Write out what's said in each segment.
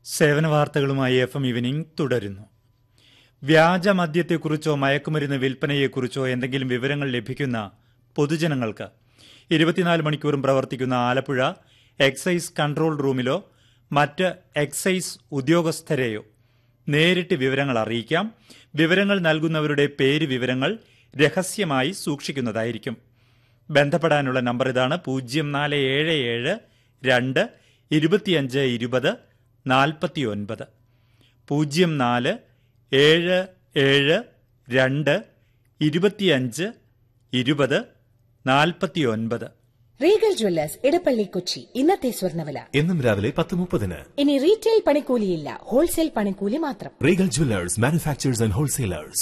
സേവന വാർത്തകളുമായി F M evening തുടരുന്നു വ്യാജ മദ്യത്തെക്കുറിച്ചോ മയക്കുമരുന്ന് വിൽപ്പനയെക്കുറിച്ചോ എന്തെങ്കിലും വിവരങ്ങൾ ലഭിക്കുന്ന പൊതുജനങ്ങൾക്ക് ഇരുപത്തിനാല് മണിക്കൂറും പ്രവർത്തിക്കുന്ന ആലപ്പുഴ എക്സൈസ് കൺട്രോൾ റൂമിലോ മറ്റ് എക്സൈസ് ഉദ്യോഗസ്ഥരെയോ നേരിട്ട് വിവരങ്ങൾ അറിയിക്കാം വിവരങ്ങൾ നൽകുന്നവരുടെ പേര് വിവരങ്ങൾ രഹസ്യമായി സൂക്ഷിക്കുന്നതായിരിക്കും ബന്ധപ്പെടാനുള്ള നമ്പർ ഇതാണ് പൂജ്യം നാല് ഏഴ് ഏഴ് രണ്ട് ഇരുപത്തിയഞ്ച് ഇരുപത് നാൽപ്പത്തി ഒൻപത് പൂജ്യം നാല് ഏഴ് ഏഴ് രണ്ട് ഇരുപത്തിയഞ്ച് ഇരുപത് നാൽപ്പത്തി ഒൻപത് റീഗൽ ജ്വല്ലേഴ്സ് ഇടപ്പള്ളി കൊച്ചി ഇന്നത്തെ സ്വർണ്ണവില എന്നും രാവിലെ പത്ത് മുപ്പതിന് ഇനി റീറ്റെയിൽ പണിക്കൂലിയില്ല ഹോൾസെയിൽ പണിക്കൂലി മാത്രം Regal jewellers manufacturers and wholesalers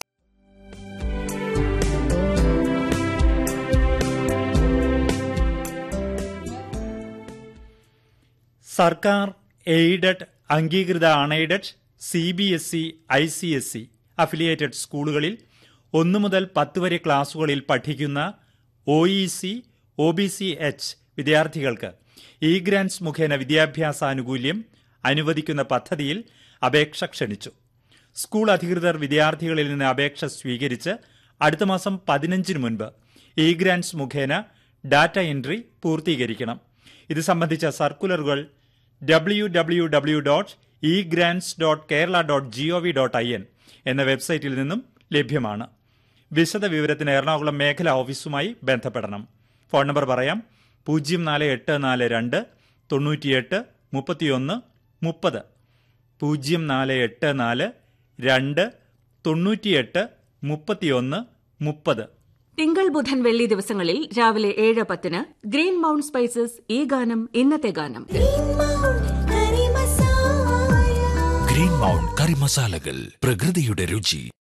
സർക്കാർ എയ്ഡഡ് അംഗീകൃത unaided C B S E I C S E affiliated സ്കൂളുകളിൽ ഒന്നു മുതൽ പത്ത് വരെ ക്ലാസുകളിൽ പഠിക്കുന്ന O E C O B C H വിദ്യാർത്ഥികൾക്ക് ഇ ഗ്രാൻസ് മുഖേന വിദ്യാഭ്യാസാനുകൂല്യം അനുവദിക്കുന്ന പദ്ധതിയിൽ അപേക്ഷ ക്ഷണിച്ചു സ്കൂൾ അധികൃതർ വിദ്യാർത്ഥികളിൽ നിന്ന് അപേക്ഷ സ്വീകരിച്ച് അടുത്ത മാസം പതിനഞ്ചിന് മുൻപ് ഇ ഗ്രാൻസ് മുഖേന ഡാറ്റ എൻട്രി പൂർത്തീകരിക്കണം ഇത് സംബന്ധിച്ച സർക്കുലറുകൾ W W W dot E grants dot Kerala dot G O V dot I N എന്ന വെബ്സൈറ്റിൽ നിന്നും ലഭ്യമാണ് വിശദ വിവരത്തിന് എറണാകുളം മേഖലാ ഓഫീസുമായി ബന്ധപ്പെടണം ഫോൺ നമ്പർ പറയാം പൂജ്യം നാല് എട്ട് നാല് രണ്ട് തൊണ്ണൂറ്റിയെട്ട് മുപ്പത്തിയൊന്ന് മുപ്പത് പൂജ്യം നാല് എട്ട് നാല് രണ്ട് തൊണ്ണൂറ്റിയെട്ട് മുപ്പത്തിയൊന്ന് മുപ്പത് തിങ്കൾ ബുധൻ വെള്ളി ദിവസങ്ങളിൽ രാവിലെ ഏഴ് പത്തിന് ഗ്രീൻ മൗണ്ട് സ്പൈസസ് ഈ ഗാനം ഇന്നത്തെ ഗാനം ഗ്രീൻ മൗണ്ട് കറി മസാലകൾ പ്രകൃതിയുടെ രുചി